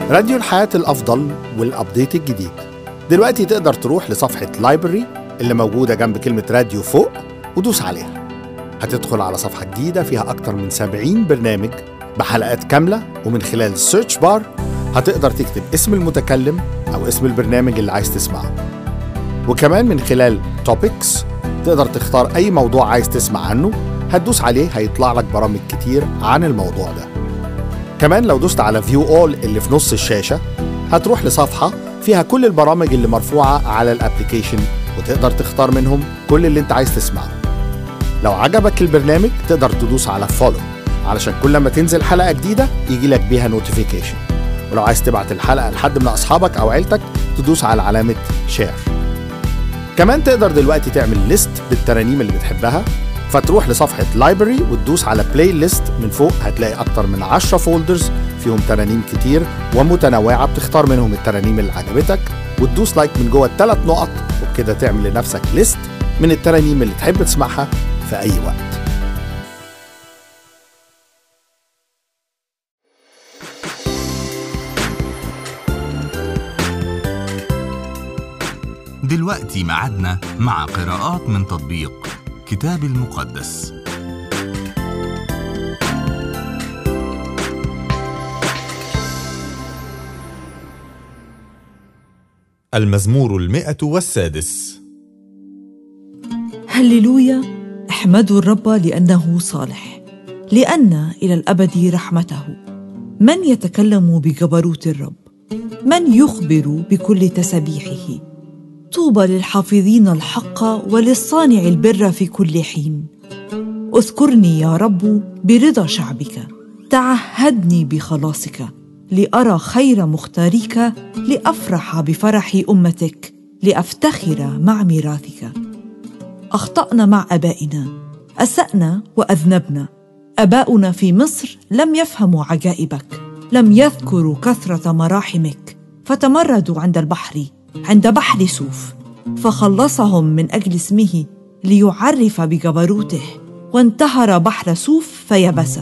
راديو الحياة الأفضل والأبديت الجديد دلوقتي تقدر تروح لصفحة لايبرري اللي موجودة جنب كلمة راديو فوق ودوس عليها هتدخل على صفحة جديدة فيها أكتر من 70 برنامج بحلقات كاملة ومن خلال السيرش بار هتقدر تكتب اسم المتكلم أو اسم البرنامج اللي عايز تسمعه وكمان من خلال توبكس تقدر تختار أي موضوع عايز تسمع عنه هتدوس عليه هيطلع لك برامج كتير عن الموضوع ده كمان لو دوست على فيو اول اللي في نص الشاشة هتروح لصفحة فيها كل البرامج اللي مرفوعة على الابليكيشن وتقدر تختار منهم كل اللي انت عايز تسمعه لو عجبك البرنامج تقدر تدوس على فولو علشان كل ما تنزل حلقة جديدة يجي لك بيها نوتيفيكيشن ولو عايز تبعت الحلقة لحد من أصحابك أو عيلتك تدوس على علامة شير كمان تقدر دلوقتي تعمل ليست بالترانيم اللي بتحبها فتروح لصفحة لايبرري وتدوس على بلاي ليست من فوق هتلاقي أكتر من 10 فولدرز فيهم ترانيم كتير ومتنوعة بتختار منهم الترانيم اللي عجبتك وتدوس لايك من جوه الثلاث نقط وبكده تعمل لنفسك ليست من الترانيم اللي تحب تسمعها في أي وقت دلوقتي ميعادنا مع قراءات من تطبيق كتاب المقدس المزمور المئة والسادس هللويا احمدوا الرب لانه صالح لان الى الابد رحمته من يتكلم بجبروت الرب من يخبر بكل تسبيحه طوبى للحافظين الحق وللصانع البر في كل حين اذكرني يا رب برضا شعبك تعهدني بخلاصك لارى خير مختاريك لافرح بفرح امتك لافتخر مع ميراثك اخطانا مع ابائنا اسانا واذنبنا اباؤنا في مصر لم يفهموا عجائبك لم يذكروا كثره مراحمك فتمردوا عند البحر عند بحر سوف فخلصهم من اجل اسمه ليعرف بجبروته وانتهر بحر سوف فيبس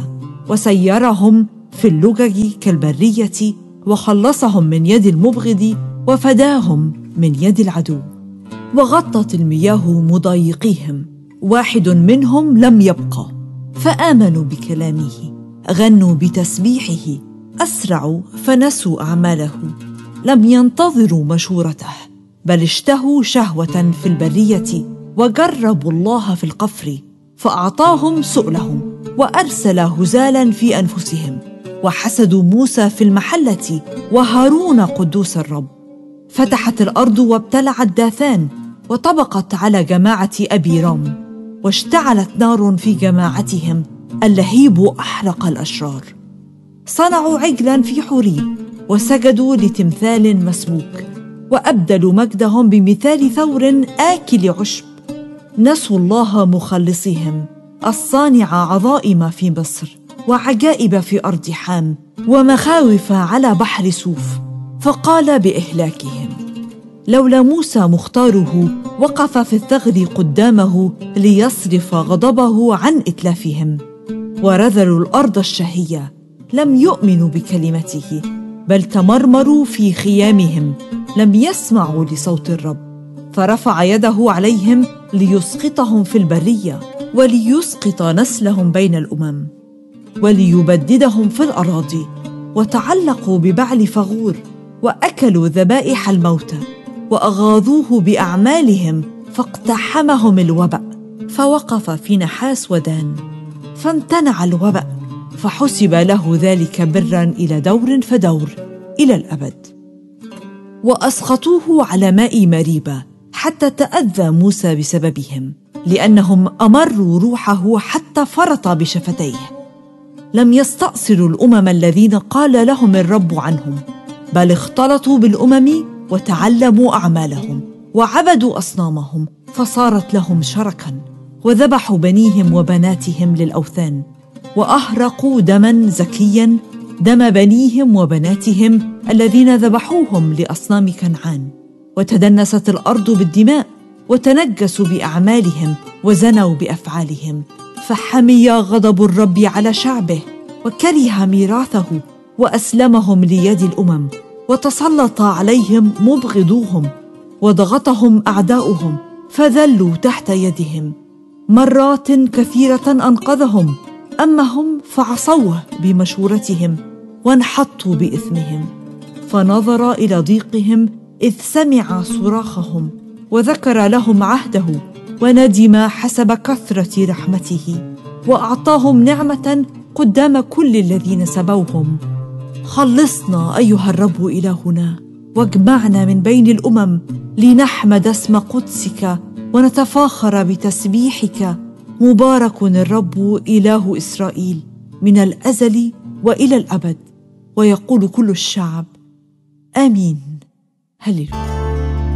وسيرهم في اللجج كالبريه وخلصهم من يد المبغض وفداهم من يد العدو وغطت المياه مضايقيهم واحد منهم لم يبقى فامنوا بكلامه غنوا بتسبيحه اسرعوا فنسوا اعماله لم ينتظروا مشورته بل اشتهوا شهوه في البريه وجربوا الله في القفر فاعطاهم سؤلهم وارسل هزالا في انفسهم وحسدوا موسى في المحله وهارون قدوس الرب فتحت الارض وابتلعت داثان وطبقت على جماعه ابي رام واشتعلت نار في جماعتهم اللهيب احرق الاشرار صنعوا عجلا في حوريب وسجدوا لتمثال مسموك وابدلوا مجدهم بمثال ثور اكل عشب نسوا الله مخلصهم الصانع عظائم في مصر وعجائب في ارض حام ومخاوف على بحر سوف فقال باهلاكهم لولا موسى مختاره وقف في الثغر قدامه ليصرف غضبه عن اتلافهم ورذلوا الارض الشهيه لم يؤمنوا بكلمته بل تمرمروا في خيامهم لم يسمعوا لصوت الرب فرفع يده عليهم ليسقطهم في البريه وليسقط نسلهم بين الامم وليبددهم في الاراضي وتعلقوا ببعل فغور واكلوا ذبائح الموتى واغاظوه باعمالهم فاقتحمهم الوبا فوقف في نحاس ودان فامتنع الوبا فحسب له ذلك برا الى دور فدور الى الابد واسقطوه على ماء مريبه حتى تاذى موسى بسببهم لانهم امروا روحه حتى فرط بشفتيه لم يستاصلوا الامم الذين قال لهم الرب عنهم بل اختلطوا بالامم وتعلموا اعمالهم وعبدوا اصنامهم فصارت لهم شركا وذبحوا بنيهم وبناتهم للاوثان واهرقوا دما زكيا دم بنيهم وبناتهم الذين ذبحوهم لاصنام كنعان وتدنست الارض بالدماء وتنجسوا باعمالهم وزنوا بافعالهم فحمي غضب الرب على شعبه وكره ميراثه واسلمهم ليد الامم وتسلط عليهم مبغضوهم وضغطهم اعداؤهم فذلوا تحت يدهم مرات كثيره انقذهم اما هم فعصوه بمشورتهم وانحطوا باثمهم فنظر الى ضيقهم اذ سمع صراخهم وذكر لهم عهده وندم حسب كثره رحمته واعطاهم نعمه قدام كل الذين سبوهم خلصنا ايها الرب الهنا واجمعنا من بين الامم لنحمد اسم قدسك ونتفاخر بتسبيحك مبارك الرب اله اسرائيل من الازل والى الابد ويقول كل الشعب امين هللويا